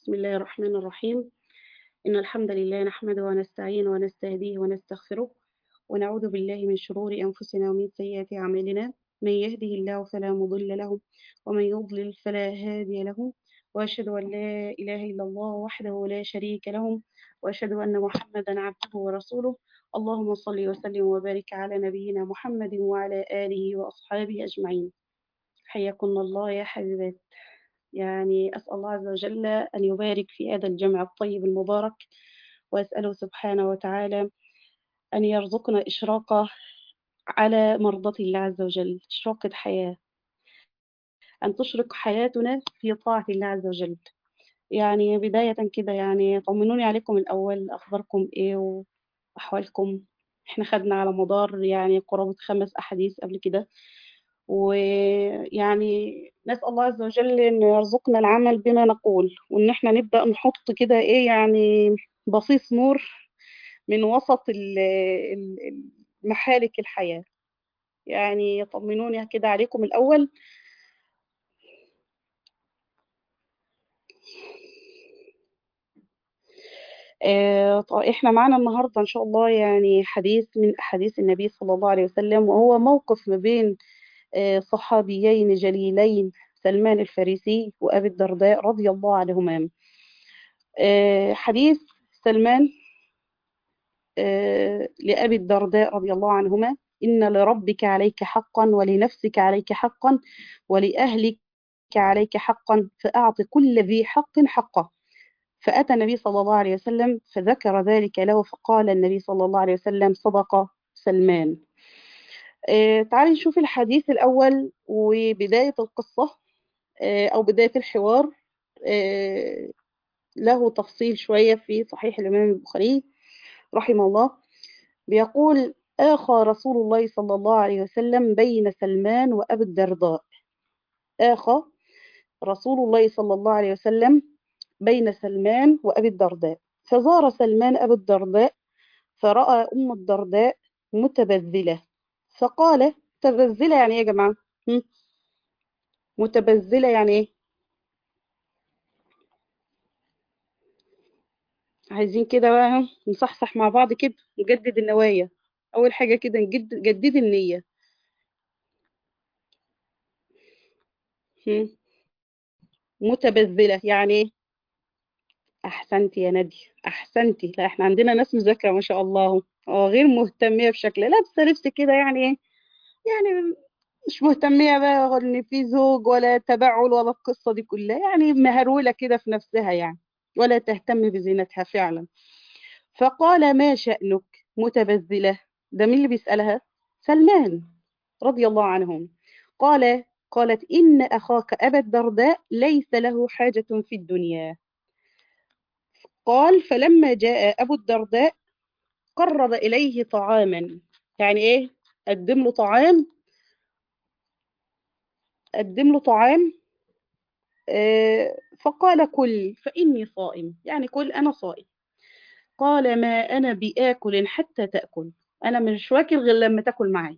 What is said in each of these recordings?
بسم الله الرحمن الرحيم إن الحمد لله نحمده ونستعينه ونستهديه ونستغفره ونعوذ بالله من شرور أنفسنا ومن سيئات أعمالنا من يهده الله فلا مضل له ومن يضلل فلا هادي له وأشهد أن لا إله إلا الله وحده لا شريك له وأشهد أن محمدا عبده ورسوله اللهم صل وسلم وبارك على نبينا محمد وعلى آله وأصحابه أجمعين حياكم الله يا حبيبات يعني أسأل الله عز وجل أن يبارك في هذا الجمع الطيب المبارك وأسأله سبحانه وتعالى أن يرزقنا إشراقة على مرضاة الله عز وجل إشراقة حياة أن تشرق حياتنا في طاعة الله عز وجل يعني بداية كده يعني طمنوني عليكم الأول أخباركم إيه وأحوالكم إحنا خدنا على مدار يعني قرابة خمس أحاديث قبل كده ويعني نسأل الله عز وجل إن يرزقنا العمل بما نقول وإن إحنا نبدأ نحط كده إيه يعني بصيص نور من وسط ال- ال- محالك الحياة يعني طمنوني كده عليكم الأول آه، طيب احنا معانا النهارده ان شاء الله يعني حديث من احاديث النبي صلى الله عليه وسلم وهو موقف ما بين آه، صحابيين جليلين سلمان الفارسي وابي الدرداء رضي الله عنهما آه، حديث سلمان آه، لابي الدرداء رضي الله عنهما ان لربك عليك حقا ولنفسك عليك حقا ولاهلك عليك حقا فاعط كل ذي حق حقه فأتى النبي صلى الله عليه وسلم فذكر ذلك له فقال النبي صلى الله عليه وسلم صدق سلمان آه، تعالي نشوف الحديث الأول وبداية القصة آه، أو بداية الحوار آه، له تفصيل شوية في صحيح الإمام البخاري رحمه الله بيقول آخى رسول الله صلى الله عليه وسلم بين سلمان وأبي الدرداء آخى رسول الله صلى الله عليه وسلم بين سلمان وأبي الدرداء فزار سلمان أبي الدرداء فرأى أم الدرداء متبذلة فقال متبذلة يعني إيه يا جماعة هم؟ متبذلة يعني إيه عايزين كده بقى نصحصح مع بعض كده نجدد النوايا أول حاجة كده نجد جدد النية هم؟ متبذلة يعني إيه أحسنتي يا نادية أحسنتي لا إحنا عندنا ناس مذاكرة ما شاء الله اه غير مهتمية بشكل لابسة لبس كده يعني إيه يعني مش مهتمية بقى إن في زوج ولا تبعل ولا القصة دي كلها يعني مهرولة كده في نفسها يعني ولا تهتم بزينتها فعلا فقال ما شأنك متبذلة ده مين اللي بيسألها سلمان رضي الله عنهم قال قالت إن أخاك أبا الدرداء ليس له حاجة في الدنيا قال فلما جاء أبو الدرداء قرب إليه طعاما يعني إيه قدم له طعام قدم له طعام آه، فقال كل فإني صائم يعني كل أنا صائم قال ما أنا بآكل حتى تأكل أنا مش واكل غير لما تاكل معي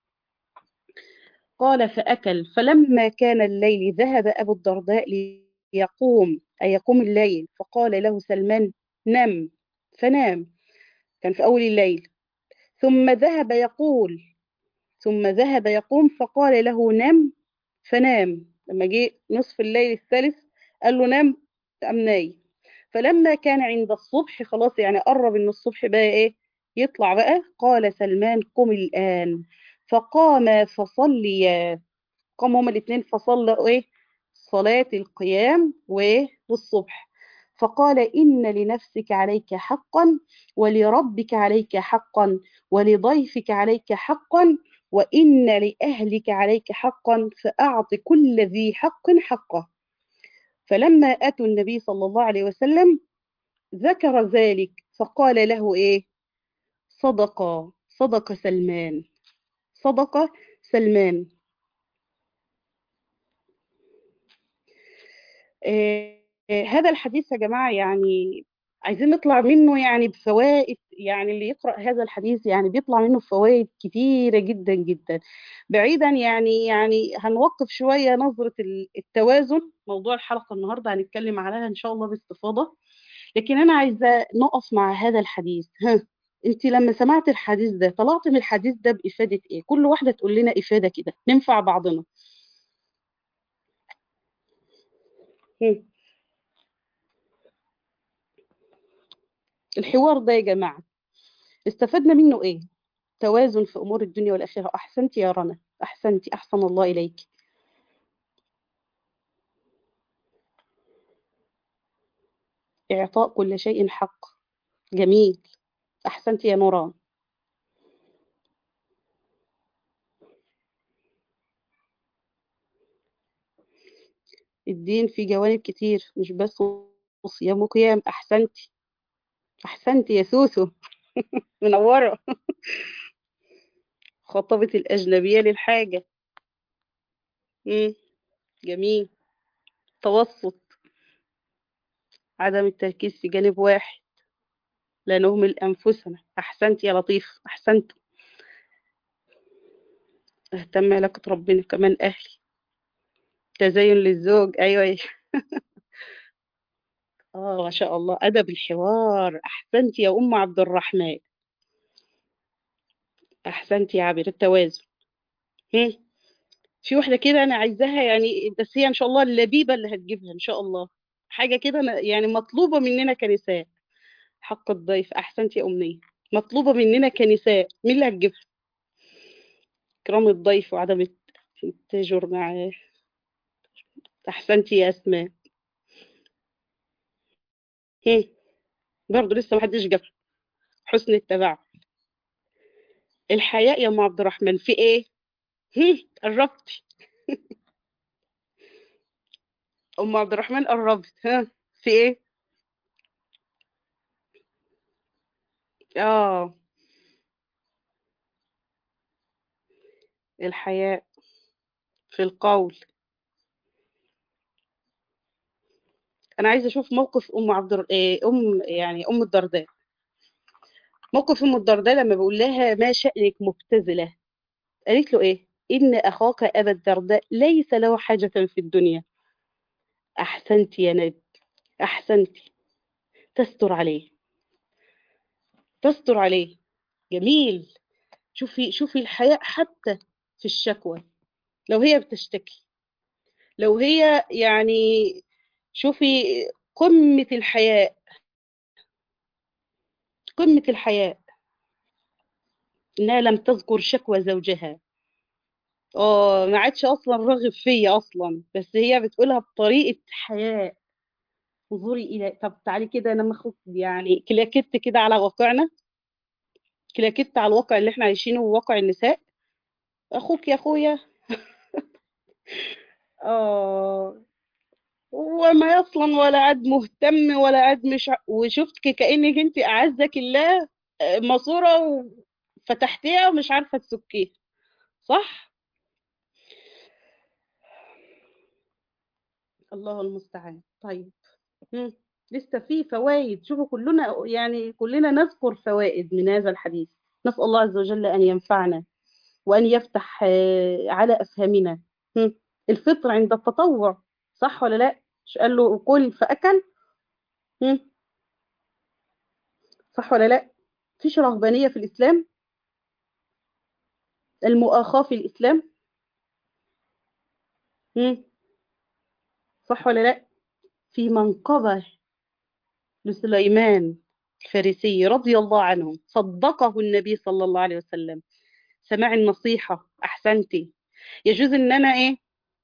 قال فأكل فلما كان الليل ذهب أبو الدرداء ليقوم أي يقوم الليل فقال له سلمان نم فنام كان في أول الليل ثم ذهب يقول ثم ذهب يقوم فقال له نم فنام لما جه نصف الليل الثالث قال له نام قام نايم فلما كان عند الصبح خلاص يعني قرب ان الصبح بقى ايه يطلع بقى قال سلمان قم الآن فقام فصليا قام هما الاثنين فصلوا ايه صلاة القيام وايه والصبح فقال إن لنفسك عليك حقا ولربك عليك حقا ولضيفك عليك حقا وإن لأهلك عليك حقا فأعط كل ذي حق حقه فلما أتوا النبي صلى الله عليه وسلم ذكر ذلك فقال له إيه صدق صدق سلمان صدق سلمان آه، آه، هذا الحديث يا جماعة يعني عايزين نطلع منه يعني بفوائد يعني اللي يقرأ هذا الحديث يعني بيطلع منه بفوائد كتيرة جدا جدا بعيدا يعني يعني هنوقف شوية نظرة ال- التوازن موضوع الحلقة النهاردة هنتكلم عليها إن شاء الله باستفاضة لكن أنا عايزة نقف مع هذا الحديث ها انت لما سمعت الحديث ده طلعت من الحديث ده بإفادة ايه كل واحدة تقول لنا إفادة كده ننفع بعضنا هم. الحوار ده يا جماعة استفدنا منه ايه توازن في أمور الدنيا والآخرة أحسنت يا رنا أحسنت أحسن الله إليك إعطاء كل شيء حق جميل أحسنت يا نوران الدين فيه جوانب كتير مش بس صيام وقيام أحسنتي أحسنتي يا سوسو منورة خطبة الأجنبية للحاجة مم. جميل توسط عدم التركيز في جانب واحد لا نهمل أنفسنا أحسنت يا لطيف أحسنت أهتم علاقة ربنا كمان أهلي تزين للزوج أيوة أيوة. آه ما شاء الله أدب الحوار أحسنت يا أم عبد الرحمن أحسنت يا عابر التوازن هم. في واحدة كده أنا عايزاها يعني بس هي إن شاء الله اللبيبة اللي هتجيبها إن شاء الله حاجة كده أنا- يعني مطلوبة مننا كنساء حق الضيف أحسنت يا أمنية مطلوبة مننا كنساء مين اللي هتجيبها إكرام الضيف وعدم التاجر معاه أحسنتي يا أسماء هم. برضه لسه محدش جابها حسن التبع الحياء يا أم عبد الرحمن في إيه؟ هم. قربتي أم عبد الرحمن قربت ها في إيه؟ آه الحياء في القول أنا عايزة أشوف موقف أم عبد الر- إيه، أم يعني أم الدرداء موقف أم الدرداء لما بيقول لها ما شأنك مبتذلة قالت له إيه؟ إن أخاك أبا الدرداء ليس له حاجة في الدنيا أحسنت يا ند أحسنت تستر عليه تستر عليه جميل شوفي شوفي الحياء حتى في الشكوى لو هي بتشتكي لو هي يعني شوفي قمة الحياء قمة الحياء إنها لم تذكر شكوى زوجها اه ما عادش أصلا راغب فيا أصلا بس هي بتقولها بطريقة حياء انظري إلى طب تعالي كده أنا ماخد يعني كلاكت كده على واقعنا كلاكت على الواقع اللي احنا عايشينه وواقع النساء أخوك يا أخويا اه وما اصلا ولا عاد مهتم ولا عاد مش ع- وشفتك كأنك انت اعزك الله آه، ماسوره وفتحتيها ومش عارفه تسكيها صح الله المستعان طيب مم. لسه في فوائد شوفوا كلنا يعني كلنا نذكر فوائد من هذا الحديث نسأل الله عز وجل أن ينفعنا وأن يفتح آه، على أفهامنا مم. الفطر عند التطوع صح ولا لا مش قال له كل فأكل مم. صح ولا لا فيش رهبانية في الإسلام المؤاخاة في الإسلام مم. صح ولا لا في منقبة لسليمان الفارسي رضي الله عنه صدقه النبي صلى الله عليه وسلم سماع النصيحة أحسنتي يجوز إن أنا إيه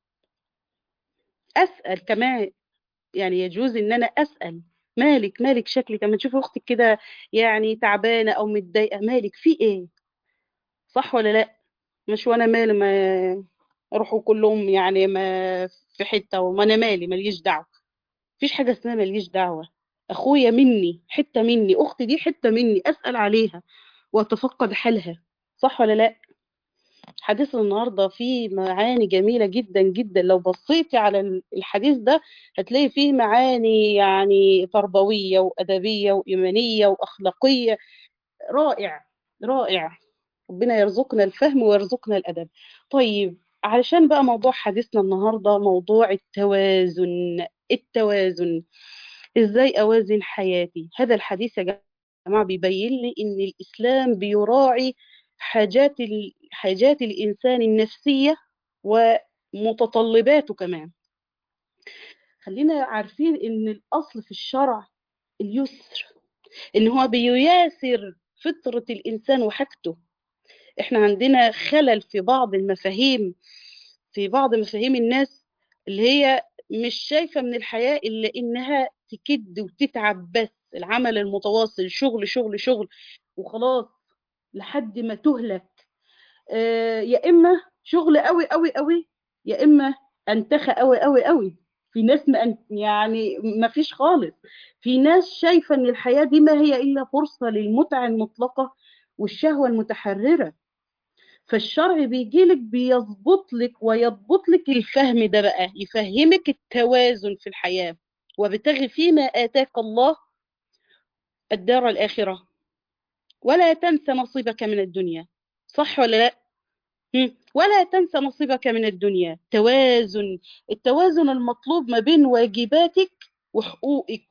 أسأل كمان يعني يجوز إن أنا أسأل مالك مالك شكلك لما تشوف أختك كده يعني تعبانة أو متضايقة مالك في إيه صح ولا لا مش وأنا مالي ما أروحوا كلهم يعني ما في حتة وما أنا مالي ماليش دعوة مفيش حاجة اسمها ماليش دعوة أخويا مني حتة مني أختي دي حتة مني أسأل عليها وأتفقد حالها صح ولا لا حديثنا النهارده فيه معاني جميله جدا جدا لو بصيتي على الحديث ده هتلاقي فيه معاني يعني تربويه وادبيه وايمانيه واخلاقيه رائع رائع ربنا يرزقنا الفهم ويرزقنا الادب طيب علشان بقى موضوع حديثنا النهارده موضوع التوازن التوازن ازاي اوازن حياتي هذا الحديث يا جماعه بيبين لي ان الاسلام بيراعي حاجات ال... حاجات الانسان النفسيه ومتطلباته كمان خلينا عارفين ان الاصل في الشرع اليسر ان هو بييسر فطره الانسان وحاجته احنا عندنا خلل في بعض المفاهيم في بعض مفاهيم الناس اللي هي مش شايفه من الحياه الا انها تكد وتتعب بس العمل المتواصل شغل شغل شغل وخلاص لحد ما تهلك آه يا اما شغل قوي قوي قوي يا اما انتخى قوي قوي قوي في ناس ما يعني ما فيش خالص في ناس شايفه ان الحياه دي ما هي الا فرصه للمتعه المطلقه والشهوه المتحرره فالشرع بيجي لك بيظبط لك ويضبط لك الفهم ده بقى يفهمك التوازن في الحياه وابتغي فيما اتاك الله الدار الاخره ولا تنس نصيبك من الدنيا صح ولا لا ولا تنس نصيبك من الدنيا توازن التوازن المطلوب ما بين واجباتك وحقوقك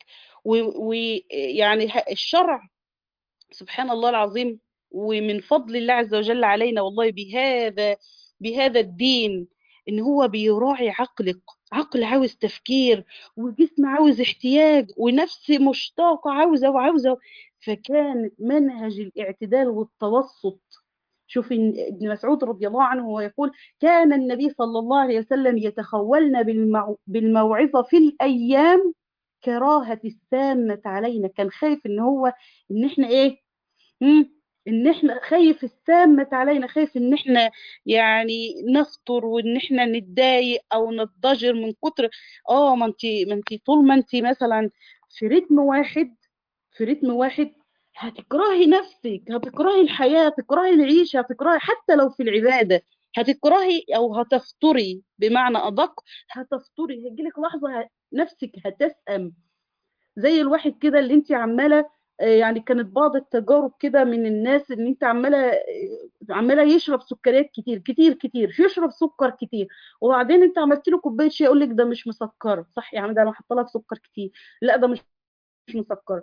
ويعني الشرع سبحان الله العظيم ومن فضل الله عز وجل علينا والله بهذا بهذا الدين ان هو بيراعي عقلك عقل عاوز تفكير وجسم عاوز احتياج ونفس مشتاقة عاوزة وعاوزة فكان منهج الاعتدال والتوسط شوف ابن مسعود رضي الله عنه هو يقول كان النبي صلى الله عليه وسلم يتخولنا بالمو... بالموعظة في الأيام كراهة السامة علينا كان خايف ان هو ان احنا ايه مم. ان احنا خايف السامة علينا خايف ان احنا يعني نفطر وان احنا نتضايق او نضجر من كتر اه ما انت ما انت طول ما انت مثلا في رتم واحد في رتم واحد هتكرهي نفسك هتكرهي الحياة هتكرهي العيشة هتكرهي حتى لو في العبادة هتكرهي او هتفطري بمعنى ادق هتفطري هيجيلك لحظة نفسك هتسأم زي الواحد كده اللي انت عماله يعني كانت بعض التجارب كده من الناس ان انت عماله عماله يشرب سكريات كتير كتير كتير يشرب سكر كتير وبعدين انت عملت له كوبايه شاي يقول لك ده مش مسكره صح يا عم ده انا حاطه لك سكر كتير لا ده مش مش مسكره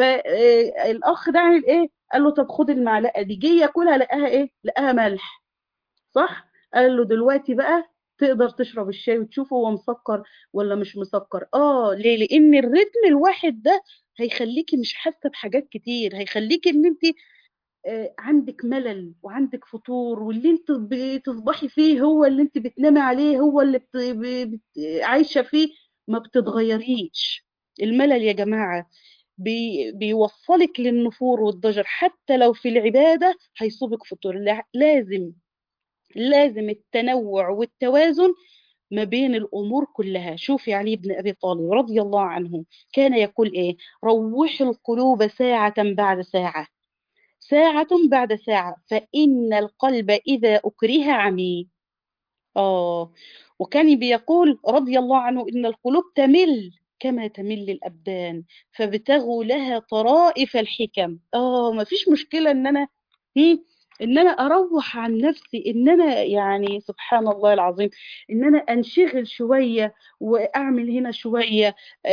فالاخ ده عمل ايه قال له طب خد المعلقه دي جه ياكلها لقاها ايه لقاها ملح صح قال له دلوقتي بقى تقدر تشرب الشاي وتشوفه هو مسكر ولا مش مسكر اه ليه لان الريتم الواحد ده هيخليكي مش حاسه بحاجات كتير هيخليكي ان انت آه عندك ملل وعندك فطور واللي انت بتصبحي فيه هو اللي انت بتنامي عليه هو اللي بت... بت... عايشه فيه ما بتتغيريش الملل يا جماعه بي... بيوصلك للنفور والضجر حتى لو في العباده هيصيبك فطور لازم لازم التنوع والتوازن ما بين الأمور كلها شوفي علي بن أبي طالب رضي الله عنه كان يقول إيه روح القلوب ساعة بعد ساعة ساعة بعد ساعة فإن القلب إذا أكره عمي آه وكان بيقول رضي الله عنه إن القلوب تمل كما تمل الأبدان فابتغوا لها طرائف الحكم آه ما فيش مشكلة إن أنا ان انا اروح عن نفسي ان انا يعني سبحان الله العظيم ان انا انشغل شويه واعمل هنا شويه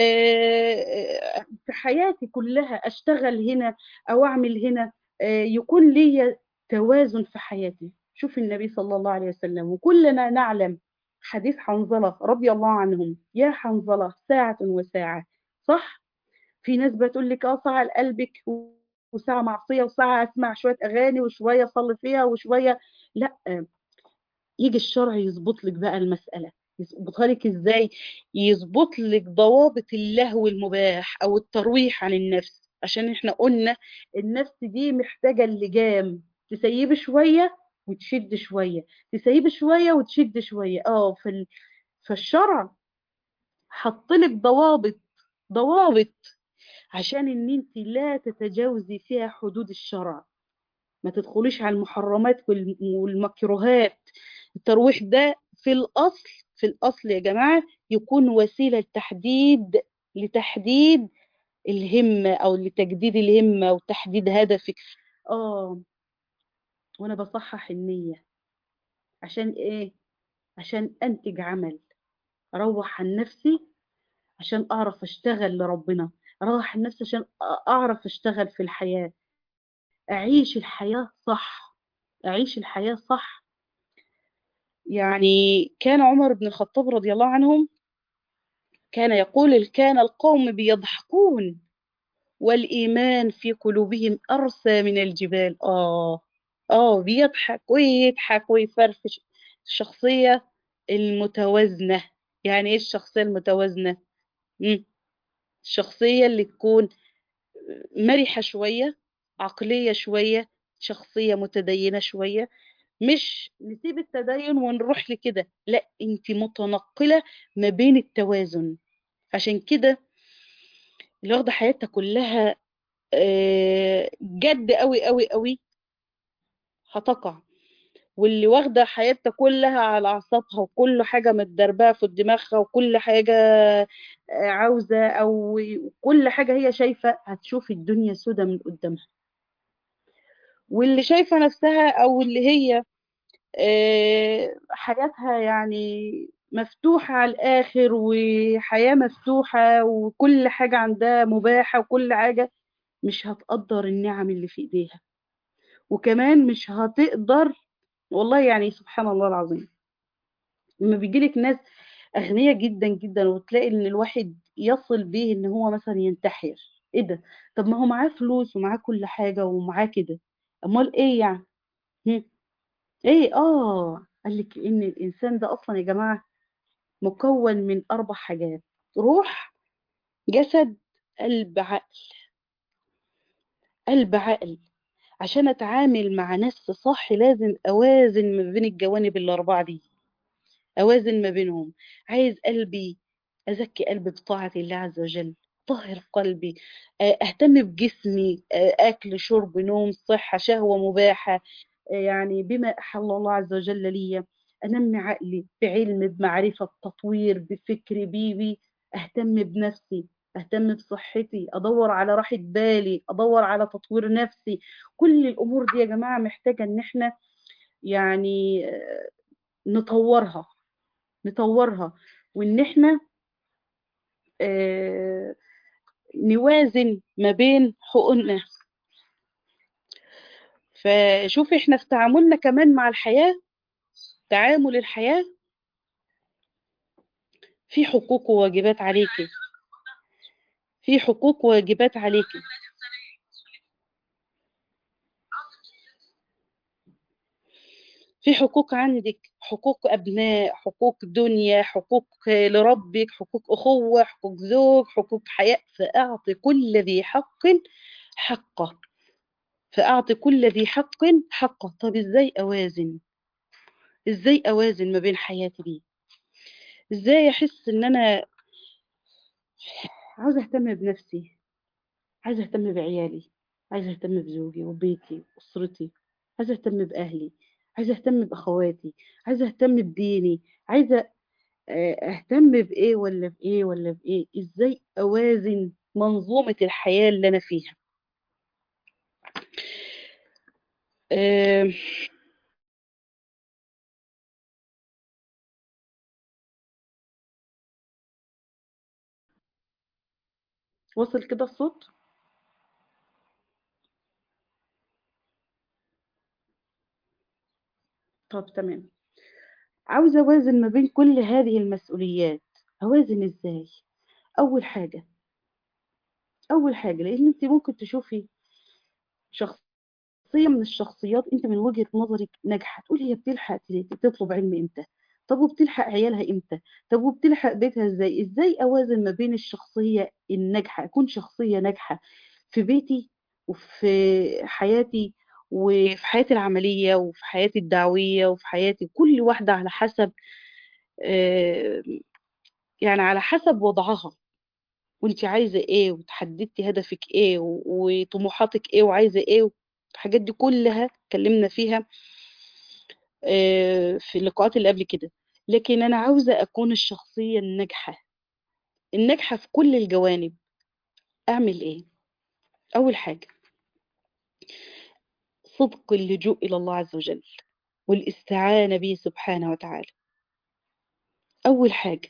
في حياتي كلها اشتغل هنا او اعمل هنا يكون لي توازن في حياتي شوف النبي صلى الله عليه وسلم وكلنا نعلم حديث حنظله رضي الله عنهم يا حنظله ساعه وساعه صح في ناس بتقول لك اه ساعه لقلبك وساعة معصية وساعة أسمع شوية أغاني وشوية أصلي فيها وشوية لا يجي الشرع يظبط لك بقى المسألة يظبطها لك إزاي يظبط لك ضوابط اللهو المباح أو الترويح عن النفس عشان احنا قلنا النفس دي محتاجة اللجام تسيب شوية وتشد شوية تسيب شوية وتشد شوية اه فال... فالشرع حط لك ضوابط ضوابط عشان ان انت لا تتجاوزي فيها حدود الشرع ما تدخليش على المحرمات وال- والمكروهات الترويح ده في الأصل في الأصل يا جماعة يكون وسيلة لتحديد لتحديد الهمة أو لتجديد الهمة وتحديد هدفك آه وأنا بصحح النية عشان إيه؟ عشان أنتج عمل أروح عن نفسي عشان أعرف أشتغل لربنا أروح عن نفسي عشان أ- أعرف أشتغل في الحياة أعيش الحياة صح أعيش الحياة صح يعني كان عمر بن الخطاب رضي الله عنهم كان يقول كان القوم بيضحكون والإيمان في قلوبهم أرسى من الجبال آه آه بيضحك ويضحك ويفرفش الشخصية المتوازنة يعني إيه الشخصية المتوازنة؟ مم. الشخصية اللي تكون مرحة شوية عقلية شوية شخصية متدينة شوية مش نسيب التدين ونروح لكده لا انت متنقلة ما بين التوازن عشان كده اللي واخدة حياتها كلها آه، جد قوي قوي قوي هتقع واللي واخدة حياتها كلها على أعصابها وكل حاجة متدربة في دماغها وكل حاجة آه، عاوزة أو كل حاجة هي شايفة هتشوف الدنيا سودة من قدامها واللي شايفة نفسها أو اللي هي آه، حياتها يعني مفتوحة على الآخر وحياة مفتوحة وكل حاجة عندها مباحة وكل حاجة مش هتقدر النعم اللي في إيديها وكمان مش هتقدر والله يعني سبحان الله العظيم لما بيجيلك ناس أغنياء جدا جدا وتلاقي إن الواحد يصل بيه إن هو مثلا ينتحر إيه ده طب ما هو معاه فلوس ومعاه كل حاجة ومعاه كده أمال إيه يعني هم؟ إيه آه قال لك إن الإنسان ده أصلا يا جماعة مكون من أربع حاجات روح جسد قلب عقل قلب عقل عشان أتعامل مع ناس صح لازم أوازن ما بين الجوانب الأربعة دي أوازن ما بينهم عايز قلبي أزكي قلبي بطاعة الله عز وجل طهر قلبي آه، أهتم بجسمي آه، أكل شرب نوم صحة شهوة مباحة آه، يعني بما أحل الله عز وجل لي أنمي عقلي بعلم بمعرفة بتطوير بفكر بيبي أهتم بنفسي أهتم بصحتي أدور على راحة بالي أدور على تطوير نفسي كل الأمور دي يا جماعة محتاجة إن احنا يعني آه، نطورها نطورها وإن احنا آه، نوازن ما بين حقوقنا فشوف احنا في تعاملنا كمان مع الحياة تعامل الحياة في حقوق وواجبات عليكي في حقوق وواجبات عليكي في حقوق عندك حقوق أبناء حقوق دنيا حقوق لربك حقوق أخوة حقوق زوج حقوق حياة فأعطي كل ذي حق حقه فأعطي كل ذي حق حقه طب إزاي أوازن إزاي أوازن ما بين حياتي دي إزاي أحس إن أنا عاوزة أهتم بنفسي عايزة أهتم بعيالي عايزة أهتم بزوجي وبيتي وأسرتي عايزة أهتم بأهلي عايزة أهتم بأخواتي عايزة أهتم بديني عايزة آه، أهتم بإيه ولا بإيه ولا بإيه إزاي أوازن منظومة الحياة اللي أنا فيها آه، وصل كده الصوت طب تمام عاوزة أوازن ما بين كل هذه المسؤوليات أوازن إزاي أول حاجة أول حاجة لأن أنت ممكن تشوفي شخصية من الشخصيات أنت من وجهة نظرك ناجحة تقول هي بتلحق تطلب علم إمتى طب وبتلحق عيالها إمتى طب وبتلحق بيتها إزاي إزاي أوازن ما بين الشخصية الناجحة أكون شخصية ناجحة في بيتي وفي حياتي وفي حياتي العملية وفي حياتي الدعوية وفي حياتي كل واحدة على حسب آه، يعني على حسب وضعها وانت عايزة ايه وتحددتي هدفك ايه و- وطموحاتك ايه وعايزة ايه الحاجات دي كلها اتكلمنا فيها آه، في اللقاءات اللي قبل كده لكن أنا عاوزة أكون الشخصية الناجحة الناجحة في كل الجوانب أعمل إيه؟ أول حاجة صدق اللجوء إلى الله عز وجل والاستعانة به سبحانه وتعالى أول حاجة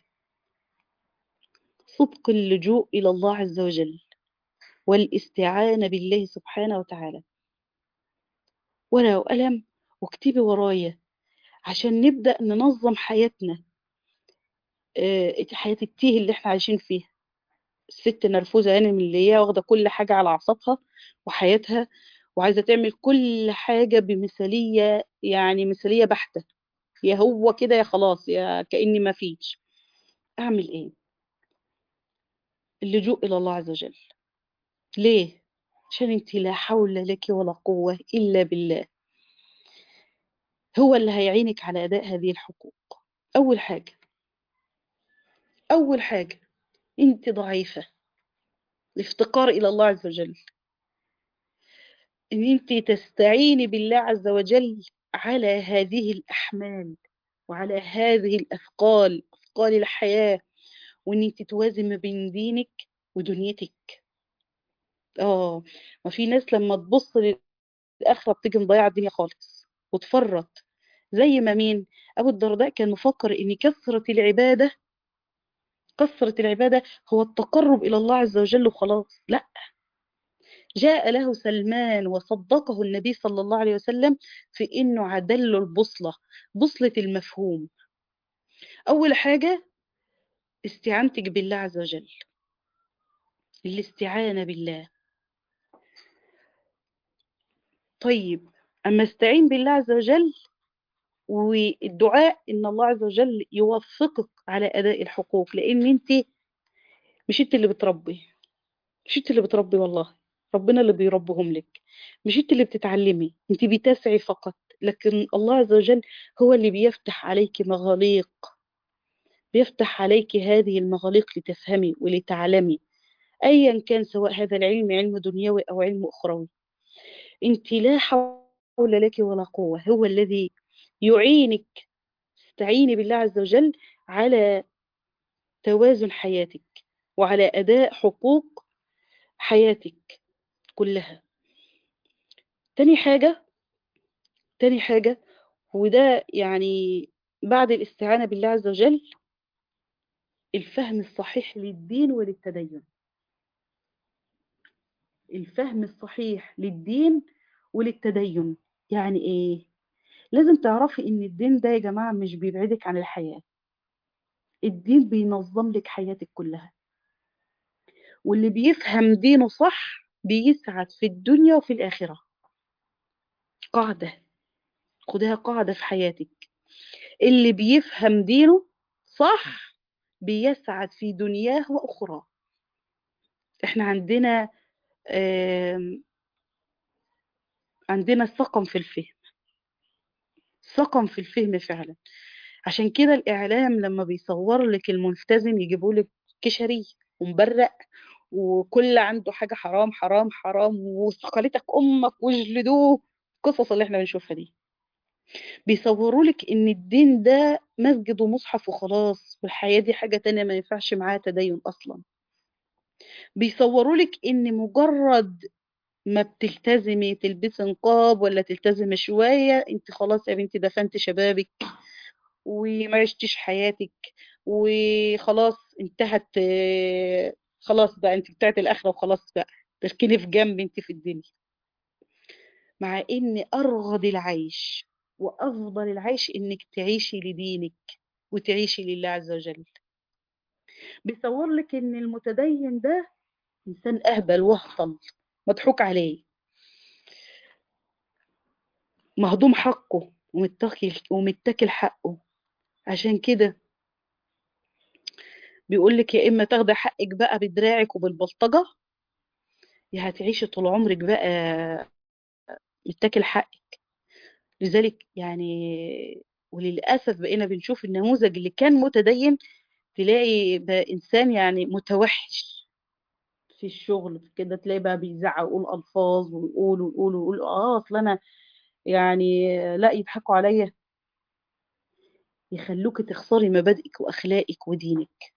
صدق اللجوء إلى الله عز وجل والاستعانة بالله سبحانه وتعالى ورقة وقلم واكتبي ورايا عشان نبدأ ننظم حياتنا آه، حياة التيه اللي احنا عايشين فيها الست نرفوزة يعني من اللي هي واخدة كل حاجة على أعصابها وحياتها وعايزة تعمل كل حاجة بمثالية يعني مثالية بحتة يا هو كده يا خلاص يا كأني ما فيش أعمل إيه اللجوء إلى الله عز وجل ليه عشان انت لا حول لك ولا قوة إلا بالله هو اللي هيعينك على أداء هذه الحقوق أول حاجة أول حاجة انت ضعيفة الافتقار إلى الله عز وجل ان انت تستعيني بالله عز وجل على هذه الأحمال وعلى هذه الأثقال أثقال الحياة وان انت توازن ما بين دينك ودنيتك اه ما في ناس لما تبص للآخرة بتيجي مضيعة الدنيا خالص وتفرط زي ما مين أبو الدرداء كان مفكر إن كثرة العبادة كثرة العبادة هو التقرب إلى الله عز وجل وخلاص لا جاء له سلمان وصدقه النبي صلى الله عليه وسلم في إنه عدل البصلة بصلة المفهوم أول حاجة استعانتك بالله عز وجل الاستعانة بالله طيب أما استعين بالله عز وجل والدعاء ان الله عز وجل يوفقك على اداء الحقوق لان انت مش انت اللي بتربي مش انت اللي بتربي والله ربنا اللي بيربهم لك مش انت اللي بتتعلمي انت بتسعي فقط لكن الله عز وجل هو اللي بيفتح عليك مغاليق بيفتح عليك هذه المغاليق لتفهمي ولتعلمي ايا كان سواء هذا العلم علم دنيوي او علم اخروي انت لا حول لك ولا قوه هو الذي يعينك استعيني بالله عز وجل على توازن حياتك وعلى أداء حقوق حياتك كلها تاني حاجة تاني حاجة وده يعني بعد الاستعانة بالله عز وجل الفهم الصحيح للدين وللتدين الفهم الصحيح للدين وللتدين يعني ايه لازم تعرفي ان الدين ده يا جماعة مش بيبعدك عن الحياة الدين بينظم لك حياتك كلها واللي بيفهم دينه صح بيسعد في الدنيا وفي الآخرة قاعدة خدها قاعدة في حياتك اللي بيفهم دينه صح بيسعد في دنياه وأخرى احنا عندنا عندنا سقم في الفهم سقم في الفهم فعلا عشان كده الإعلام لما بيصور لك الملتزم يجيبوا لك كشري ومبرق وكل عنده حاجة حرام حرام حرام وثقلتك أمك واجلدوه القصص اللي احنا بنشوفها دي بيصوروا لك ان الدين ده مسجد ومصحف وخلاص والحياة دي حاجة تانية ما ينفعش معاها تدين أصلا بيصوروا لك ان مجرد ما بتلتزمي تلبسي نقاب ولا تلتزمي شوية انت خلاص يا بنتي دفنت شبابك وما عشتيش حياتك وخلاص انتهت خلاص بقى انت بتاعت الاخره وخلاص بقى تركني في جنب انت في الدنيا مع ان ارغد العيش وافضل العيش انك تعيشي لدينك وتعيشي لله عز وجل بيصور لك ان المتدين ده انسان اهبل وهطل مضحوك عليه مهضوم حقه ومتكل ومتكل حقه عشان كده بيقول لك يا اما تاخدي حقك بقى بدراعك وبالبلطجه يا هتعيشي طول عمرك بقى متاكل حقك لذلك يعني وللاسف بقينا بنشوف النموذج اللي كان متدين تلاقي بقى انسان يعني متوحش في الشغل كده تلاقي بقى بيزعق ويقول الفاظ ويقول ويقول ويقول اه اصل انا يعني لا يضحكوا عليا يخلوك تخسري مبادئك واخلاقك ودينك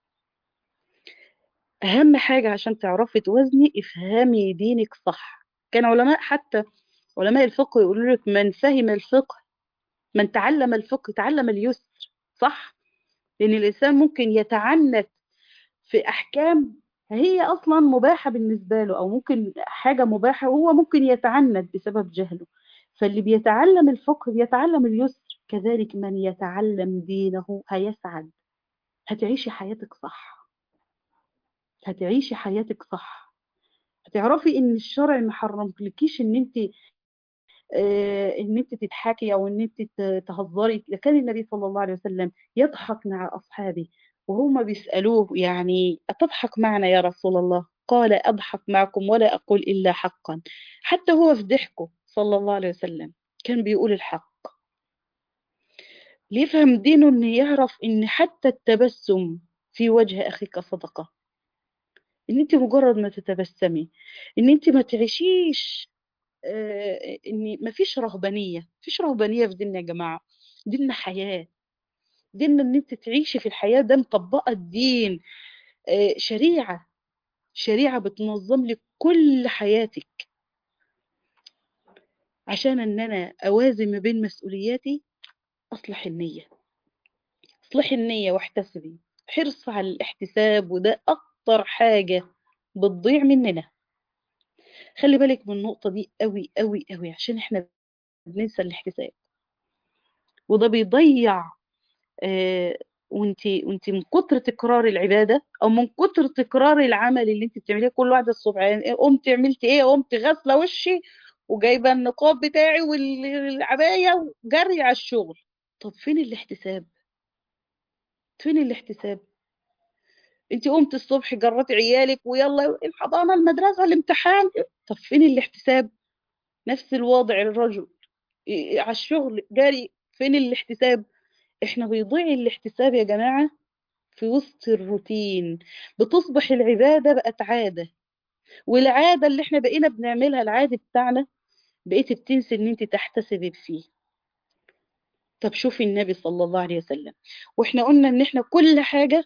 اهم حاجه عشان تعرفي توازني افهمي دينك صح كان علماء حتى علماء الفقه يقولوا لك من فهم الفقه من تعلم الفقه تعلم اليسر صح لان الانسان ممكن يتعنت في احكام هي اصلا مباحه بالنسبه له او ممكن حاجه مباحه وهو ممكن يتعنت بسبب جهله فاللي بيتعلم الفقه بيتعلم اليسر كذلك من يتعلم دينه هيسعد هتعيشي حياتك صح هتعيشي حياتك صح هتعرفي ان الشرع ما حرملكيش ان انت آه ان انت تضحكي او ان انت تهزري كان النبي صلى الله عليه وسلم يضحك مع اصحابه وهم بيسالوه يعني اتضحك معنا يا رسول الله قال اضحك معكم ولا اقول الا حقا حتى هو في ضحكه صلى الله عليه وسلم كان بيقول الحق ليفهم دينه ان يعرف ان حتى التبسم في وجه اخيك صدقه ان انت مجرد ما تتبسمي ان انت ما تعيشيش آه ان ما فيش رهبانيه فيش رهبانيه في ديننا يا جماعه ديننا حياه ديننا ان انت تعيشي في الحياه ده مطبقه الدين آه شريعه شريعه بتنظم لك كل حياتك عشان ان انا اوازن ما بين مسؤولياتي اصلح النيه اصلحي النيه واحتسبي حرص على الاحتساب وده اكتر حاجه بتضيع مننا خلي بالك من النقطه دي قوي قوي قوي عشان احنا بننسى الاحتساب وده بيضيع آه وانت وانت من كتر تكرار العباده او من كتر تكرار العمل اللي انت بتعمليه كل واحده الصبح يعني قمت عملت ايه قمت غاسله وشي وجايبه النقاب بتاعي والعبايه وجري على الشغل طب فين الاحتساب فين الاحتساب انت قمت الصبح جرتي عيالك ويلا الحضانه المدرسه الامتحان طب فين الاحتساب نفس الوضع الرجل على الشغل جاري فين الاحتساب احنا بيضيع الاحتساب يا جماعه في وسط الروتين بتصبح العباده بقت عاده والعاده اللي احنا بقينا بنعملها العادي بتاعنا بقيت بتنسي ان انت تحتسبي فيه طب شوفي النبي صلى الله عليه وسلم واحنا قلنا ان احنا كل حاجه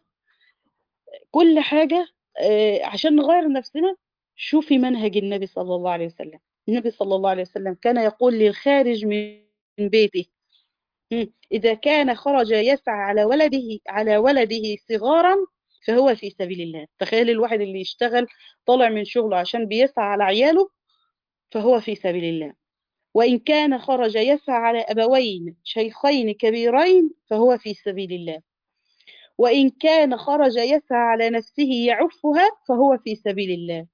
كل حاجه آه عشان نغير نفسنا شوفي منهج النبي صلى الله عليه وسلم النبي صلى الله عليه وسلم كان يقول للخارج من بيته إذا كان خرج يسعى على ولده على ولده صغارا فهو في سبيل الله تخيل الواحد اللي يشتغل طالع من شغله عشان بيسعى على عياله فهو في سبيل الله وإن كان خرج يسعى على أبوين شيخين كبيرين فهو في سبيل الله وإن كان خرج يسعى على نفسه يعفها فهو في سبيل الله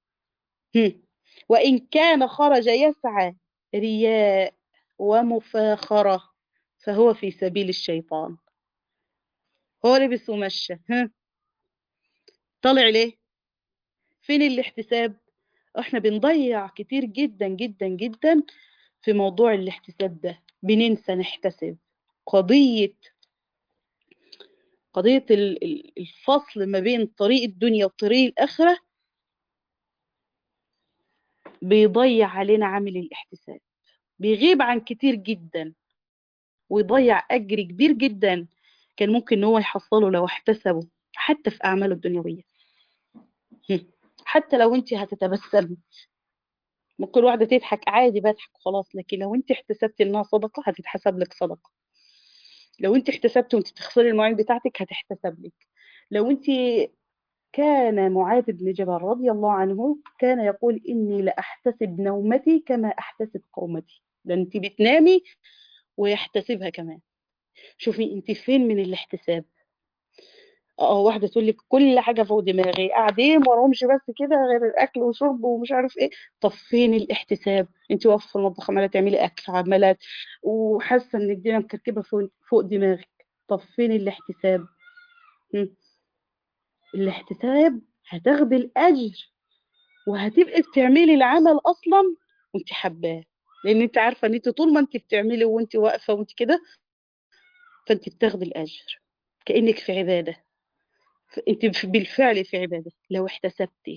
وإن كان خرج يسعى رياء ومفاخرة فهو في سبيل الشيطان هو لبس ومشى ها طلع ليه فين الاحتساب احنا بنضيع كتير جدا جدا جدا في موضوع الاحتساب ده بننسى نحتسب قضية قضية الفصل ما بين طريق الدنيا وطريق الآخرة بيضيع علينا عامل الاحتساب بيغيب عن كتير جدا ويضيع أجر كبير جدا كان ممكن ان هو يحصله لو احتسبه حتى في أعماله الدنيوية حتى لو انت هتتبسمي ممكن واحدة تضحك عادي بضحك خلاص لكن لو انت احتسبتي انها صدقة هتتحسب لك صدقة لو انت احتسبتي وانت تخسري المواعين بتاعتك هتحتسب لك لو انت كان معاذ بن جبل رضي الله عنه كان يقول إني لأحتسب نومتي كما أحتسب قومتي ده انت بتنامي ويحتسبها كمان شوفي انت فين من الاحتساب اه واحدة تقول لك كل حاجة فوق دماغي قاعدين ما وراهمش بس كده غير الأكل وشرب ومش عارف ايه طب فين الاحتساب انت واقفة في المطبخ عمالة تعملي أكل عمالة وحاسة ان الدنيا مكركبة فوق, فوق دماغك طب فين الاحتساب هم. الاحتساب هتاخدي الأجر وهتبقي بتعملي العمل أصلا وانت حباه لأن انت عارفة ان انت طول ما انت بتعملي وانت واقفة وانت كده فانت بتاخدي الأجر كأنك في عبادة انت بالفعل في عبادة لو احتسبتي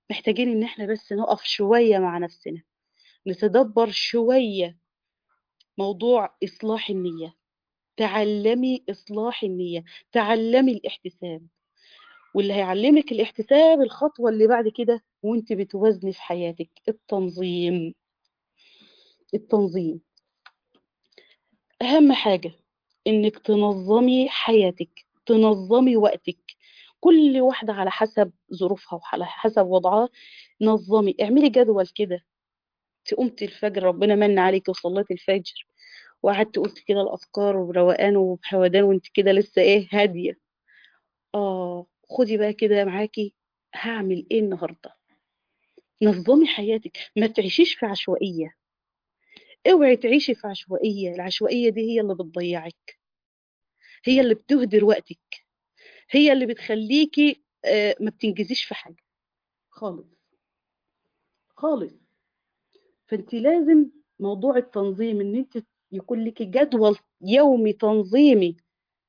محتاجين ان احنا بس نقف شوية مع نفسنا نتدبر شوية موضوع إصلاح النية تعلمي إصلاح النية تعلمي الاحتساب واللي هيعلمك الاحتساب الخطوة اللي بعد كده وانت بتوازني في حياتك التنظيم التنظيم أهم حاجة إنك تنظمي حياتك تنظمي وقتك كل واحدة على حسب ظروفها وعلى حسب وضعها نظمي اعملي جدول كده قمت الفجر ربنا من عليك وصليت الفجر وقعدت قلت كده الأفكار وبروقان وبحودان وانت كده لسه ايه هادية اه خدي بقى كده معاكي هعمل ايه النهاردة نظمي حياتك ما تعيشيش في عشوائية اوعي تعيشي في عشوائية العشوائية دي هي اللي بتضيعك هي اللي بتهدر وقتك هي اللي بتخليكي آه ما بتنجزيش في حاجة خالص خالص فانت لازم موضوع التنظيم ان انت يكون لك جدول يومي تنظيمي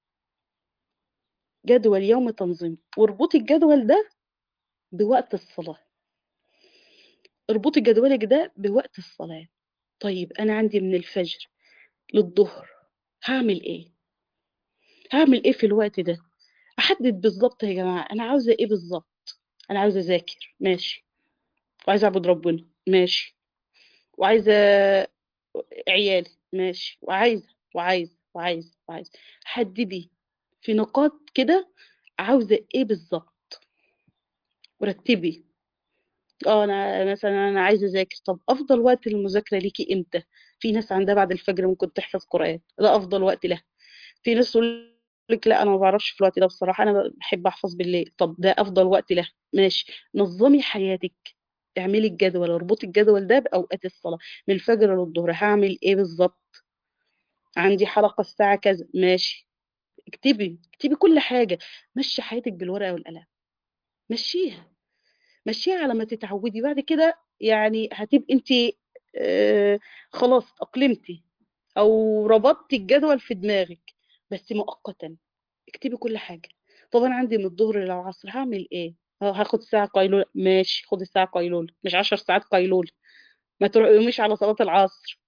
جدول يومي تنظيمي واربطي الجدول ده بوقت الصلاة اربطي جدولك ده بوقت الصلاة طيب أنا عندي من الفجر للظهر هعمل إيه هعمل إيه في الوقت ده أحدد بالظبط يا جماعة أنا عاوزة إيه بالظبط أنا عاوزة أذاكر ماشي وعايزة أعبد ربنا ماشي وعايزة عيالي ماشي وعايزة وعايزة وعايزة وعايزة حددي في نقاط كده عاوزة إيه بالظبط ورتبي اه انا مثلا انا عايزه اذاكر طب افضل وقت للمذاكره ليكي امتى في ناس عندها بعد الفجر ممكن تحفظ قران ده افضل وقت لها في ناس تقول لك لا انا ما بعرفش في الوقت ده بصراحه انا بحب احفظ بالليل طب ده افضل وقت لها ماشي نظمي حياتك اعملي الجدول اربطي الجدول ده باوقات الصلاه من الفجر للظهر هعمل ايه بالظبط عندي حلقه الساعه كذا ماشي اكتبي اكتبي كل حاجه مشي حياتك بالورقه والقلم مشيها مشيها على ما تتعودي بعد كده يعني هتبقي انت آه خلاص اقلمتي او ربطتي الجدول في دماغك بس مؤقتا اكتبي كل حاجه طب انا عندي من الظهر للعصر هعمل ايه هاخد ساعه قيلوله ماشي خدي ساعه قيلوله مش عشر ساعات قيلوله ما تقوميش على صلاه العصر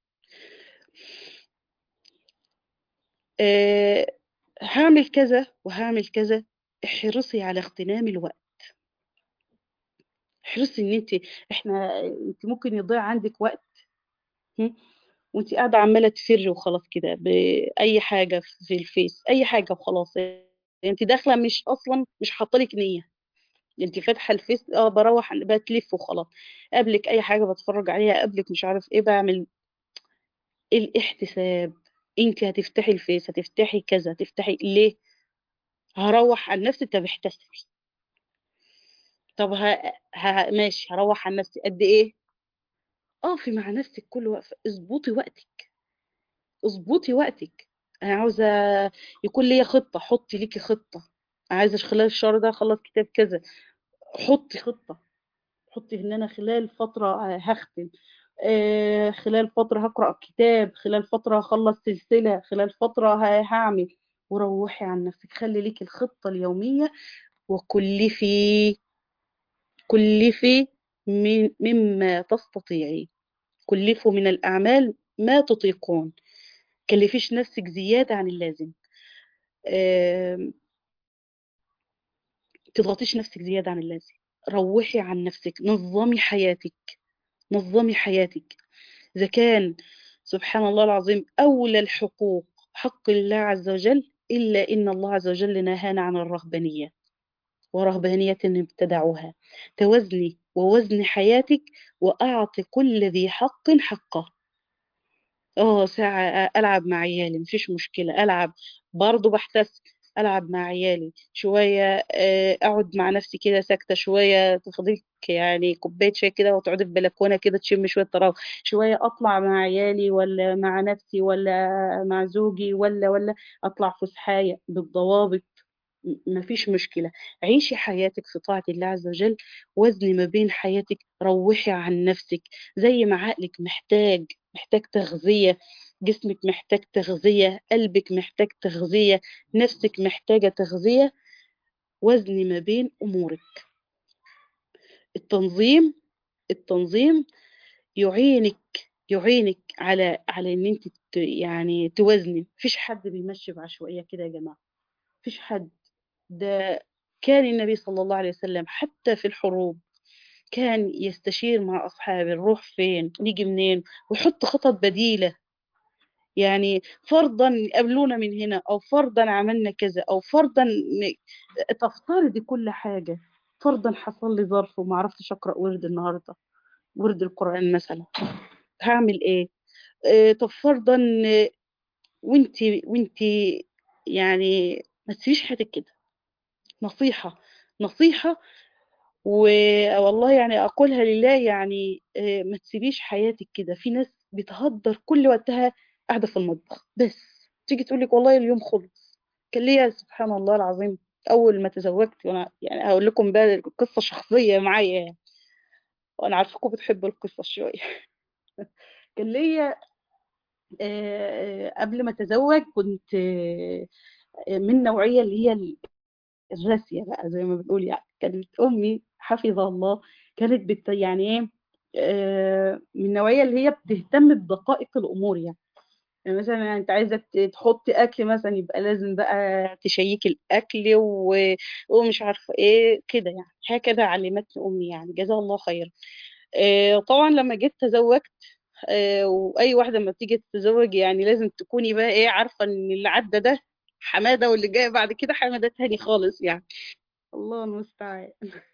أه هعمل كذا وهعمل كذا احرصي على اغتنام الوقت احرصي ان انت احنا انت ممكن يضيع عندك وقت وانت قاعده عماله تفري وخلاص كده باي حاجه في الفيس اي حاجه وخلاص انت داخله مش اصلا مش حاطه لك نيه انت فاتحه الفيس اه بروح بتلف وخلاص قبلك اي حاجه بتفرج عليها قبلك مش عارف ايه بعمل الاحتساب انت هتفتحي الفيس هتفتحي كذا هتفتحي ليه هروح عن نفسي طب احتسبي طب ها... ها... ماشي هروح عن نفسي قد ايه اقفي مع نفسك كل وقفه اظبطي وقتك اظبطي وقتك انا عاوزه يكون ليا خطه حطي ليكي خطه عايزه خلال الشهر ده اخلص كتاب كذا حطي خطه حطي ان انا خلال فتره هختم آه خلال فتره هقرا كتاب خلال فتره هخلص سلسله خلال فتره هعمل وروحي عن نفسك خلي ليكي الخطه اليوميه وكلفي كلفي من مما تستطيعين كلفوا من الأعمال ما تطيقون كلفيش نفسك زيادة عن اللازم أه... تضغطيش نفسك زيادة عن اللازم روحي عن نفسك نظمي حياتك نظمي حياتك إذا كان سبحان الله العظيم أولى الحقوق حق الله عز وجل إلا إن الله عز وجل نهانا عن الرهبانية ورهبانية ابتدعوها توزني ووزن حياتك وأعطي كل ذي حق حقه اه ساعة ألعب مع عيالي مفيش مشكلة ألعب برضو بحتس ألعب مع عيالي شوية أقعد مع نفسي كده ساكتة شوية تاخديك يعني كوباية شاي كده وتقعدي في بلكونة كده تشم شوية تراوح شوية أطلع مع عيالي ولا مع نفسي ولا مع زوجي ولا ولا أطلع فسحاية بالضوابط مفيش مشكلة عيشي حياتك في طاعة الله عز وجل وزني ما بين حياتك روحي عن نفسك زي ما عقلك محتاج محتاج تغذية جسمك محتاج تغذية قلبك محتاج تغذية نفسك محتاجة تغذية وزني ما بين أمورك التنظيم التنظيم يعينك يعينك على على ان انت ت- يعني توازني مفيش حد بيمشي بعشوائيه كده يا جماعه مفيش حد ده كان النبي صلى الله عليه وسلم حتى في الحروب كان يستشير مع أصحابه نروح فين نيجي منين ويحط خطط بديلة يعني فرضا قابلونا من هنا أو فرضا عملنا كذا أو فرضا ن- تفترضي كل حاجة فرضا حصل لي ظرف وما عرفتش أقرأ ورد النهاردة ورد القرآن مثلا هعمل إيه آه، طب فرضا آه، وانتي وانتي يعني ما تسيبيش حياتك كده نصيحة نصيحة و- والله يعني أقولها لله يعني آه، ما تسيبيش حياتك كده في ناس بتهدر كل وقتها قاعدة في المطبخ بس تيجي تقولك والله اليوم خلص كان ليا سبحان الله العظيم أول ما تزوجت وأنا يعني هقول لكم بقى قصة شخصية معايا يعني وأنا عارفاكم بتحبوا القصة شوية كان ليا آه، آه، قبل ما أتزوج كنت آه، آه، من النوعية اللي هي الراسية بقى زي ما بنقول يعني كانت أمي حفظها الله كانت بت يعني إيه آه، من النوعية اللي هي بتهتم بدقائق الأمور يعني يعني مثلا انت عايزه ت- تحطي اكل مثلا يبقى لازم بقى تشيكي الاكل و... ومش عارفه ايه كده يعني هكذا علمتني امي يعني جزاها الله خير آه، طبعا لما جيت تزوجت آه، واي واحده لما بتيجي تتزوج يعني لازم تكوني بقى ايه عارفه ان اللي عدى ده حماده واللي جاي بعد كده حماده تاني خالص يعني الله المستعان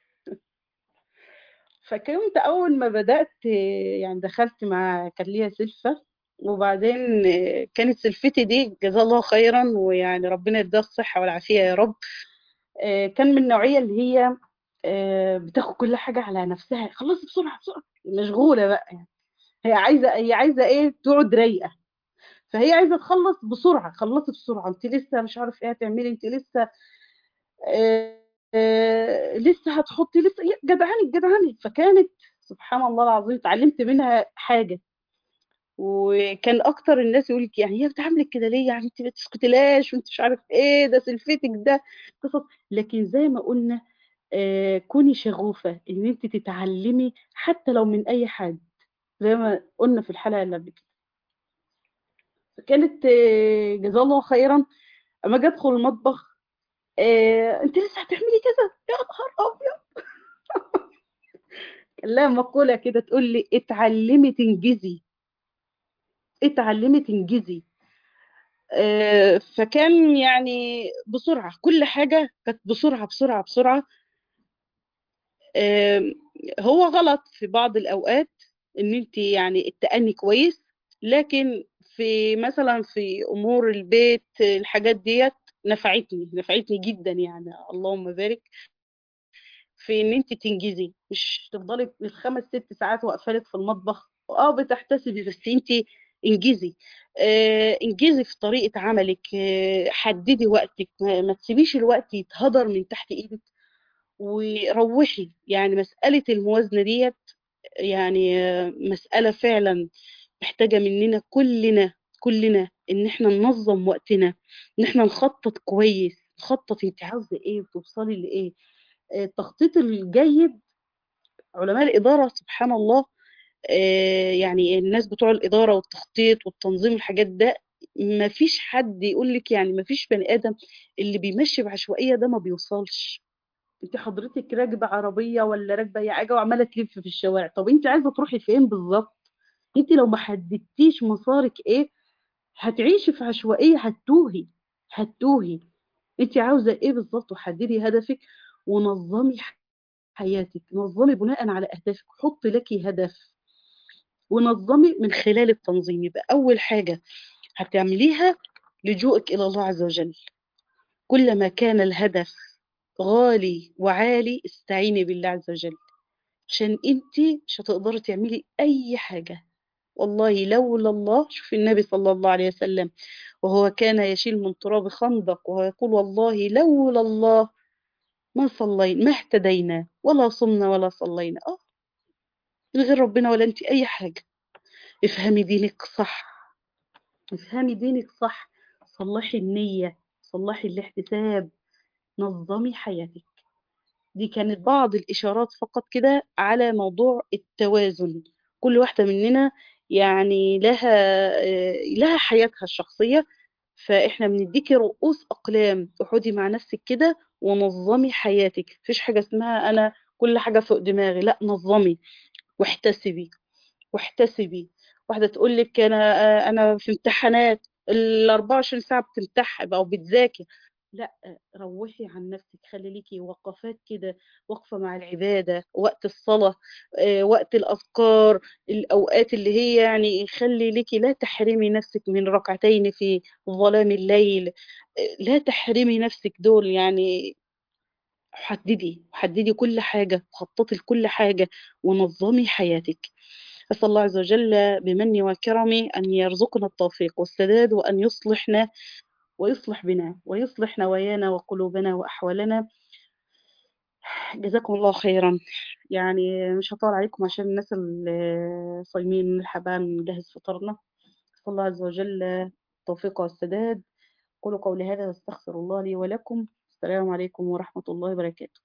فكنت أول ما بدأت آه، يعني دخلت مع كان ليا سلفة وبعدين آه، كانت سلفتي دي جزاه الله خيرا ويعني ربنا يديها الصحة والعافية يا رب آه، كان من النوعية اللي هي آه، بتاخد كل حاجة على نفسها خلصي بسرعة بسرعة مشغولة بقى يعني هي عايزة هي عايزة ايه تقعد رايقة فهي عايزة تخلص بسرعة خلصي بسرعة انت لسه مش عارف ايه هتعملي انت لسه آه، آه، لسه هتحطي لسه إيه، جدعاني جدعاني فكانت سبحان الله العظيم اتعلمت منها حاجة وكان اكتر الناس يقول لك يعني هي بتعاملك كده ليه يعني انت ما تسكتلاش وانت مش عارف ايه ده سلفتك ده قصص لكن زي ما قلنا آه كوني شغوفة ان انت تتعلمي حتى لو من اي حد زي ما قلنا في الحلقة اللي قبل كده فكانت آه جزاه الله خيرا اما اجي ادخل المطبخ آه انت لسه هتعملي كذا يا نهار ابيض كان لها مقولة كده تقول لي اتعلمي تنجزي اتعلمي تنجزي آه، فكان يعني بسرعة كل حاجة كانت بسرعة بسرعة بسرعة آه، هو غلط في بعض الأوقات إن أنت يعني التأني كويس لكن في مثلا في أمور البيت الحاجات ديت نفعتني نفعتني جدا يعني اللهم بارك في ان انت تنجزي مش تفضلي الخمس ست ساعات واقفه لك في المطبخ اه بتحتسبي بس انت انجزي آه انجزي في طريقه عملك آه حددي وقتك ما, ما تسيبيش الوقت يتهدر من تحت ايدك وروحي يعني مساله الموازنه ديت يعني آه مساله فعلا محتاجه مننا كلنا كلنا ان احنا ننظم وقتنا ان احنا نخطط كويس نخطط انت عاوزه ايه وتوصلي لايه التخطيط الجيد علماء الإدارة سبحان الله آه، يعني الناس بتوع الإدارة والتخطيط والتنظيم الحاجات ده ما فيش حد يقول لك يعني ما فيش بني آدم اللي بيمشي بعشوائية ده ما بيوصلش انت حضرتك راكبة عربية ولا راكبة أي حاجة وعمالة تلف في الشوارع طب انت عايزة تروحي فين بالظبط انت لو ما حددتيش مسارك ايه هتعيشي في عشوائية هتتوهي هتتوهي انت عاوزة ايه بالظبط وحددي هدفك ونظمي حياتك نظمي بناء على أهدافك حطي لك هدف ونظمي من خلال التنظيم يبقى أول حاجة هتعمليها لجوءك إلى الله عز وجل كلما كان الهدف غالي وعالي استعيني بالله عز وجل عشان انت مش هتقدري تعملي أي حاجة والله لولا الله شوف النبي صلى الله عليه وسلم وهو كان يشيل من تراب خندق وهو يقول والله لولا الله ما صلينا ما اهتدينا ولا صمنا ولا صلينا اه من غير ربنا ولا انت اي حاجه افهمي دينك صح افهمي دينك صح صلحي النيه صلحي الاحتساب نظمي حياتك دي كانت بعض الإشارات فقط كده على موضوع التوازن كل واحدة مننا يعني لها آه، لها حياتها الشخصية فإحنا بنديكي رؤوس أقلام اقعدي مع نفسك كده ونظمي حياتك مفيش حاجة اسمها أنا كل حاجة فوق دماغي لا نظمي واحتسبي واحتسبي واحدة تقول لك أنا آه، أنا في امتحانات ال 24 ساعة بتمتحن أو بتذاكر لا روحي عن نفسك خلي ليكي وقفات كده وقفة مع العبادة وقت الصلاة آه، وقت الأذكار الأوقات اللي هي يعني خلي ليكي لا تحرمي نفسك من ركعتين في ظلام الليل آه، لا تحرمي نفسك دول يعني حددي حددي كل حاجة وخططي لكل حاجة ونظمي حياتك أسأل الله عز وجل بمنه وكرمه أن يرزقنا التوفيق والسداد وأن يصلحنا ويصلح بنا ويصلح نوايانا وقلوبنا وأحوالنا جزاكم الله خيرا يعني مش هطول عليكم عشان الناس اللي صايمين نلحق بقى نجهز فطرنا أسأل الله عز وجل التوفيق والسداد قولوا قولي هذا واستغفر الله لي ولكم السلام عليكم ورحمة الله وبركاته